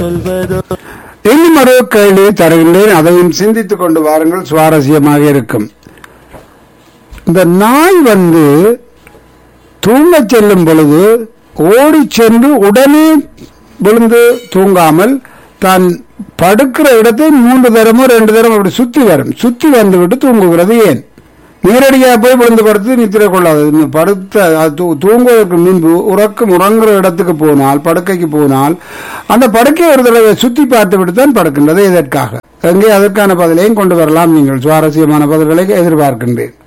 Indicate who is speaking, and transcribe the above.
Speaker 1: இன்னும் ஒரு கேள்வி தருகின்றேன் அதையும் சிந்தித்துக் கொண்டு வாருங்கள் சுவாரஸ்யமாக இருக்கும் இந்த நாய் வந்து தூங்கச் செல்லும் பொழுது ஓடிச் சென்று உடனே விழுந்து தூங்காமல் தான் படுக்கிற இடத்தை மூன்று தரமோ ரெண்டு தரம் அப்படி சுத்தி வரும் சுத்தி வந்துவிட்டு தூங்குகிறது ஏன் நேரடியாக போய் விழுந்து படுத்து நித்திர கொள்ளாது இந்த படுத்த அது தூ- தூங்குவதற்கு முன்பு உறக்கம் உறங்குற இடத்துக்கு போனால் படுக்கைக்கு போனால் அந்த படுக்கையை ஒரு தடவை சுத்தி பார்த்து விட்டு தான் படுக்கின்றது இதற்காக அங்கே அதற்கான பதிலையும் கொண்டு வரலாம் நீங்கள் சுவாரஸ்யமான பதில்களை எதிர்பார்க்கின்றேன்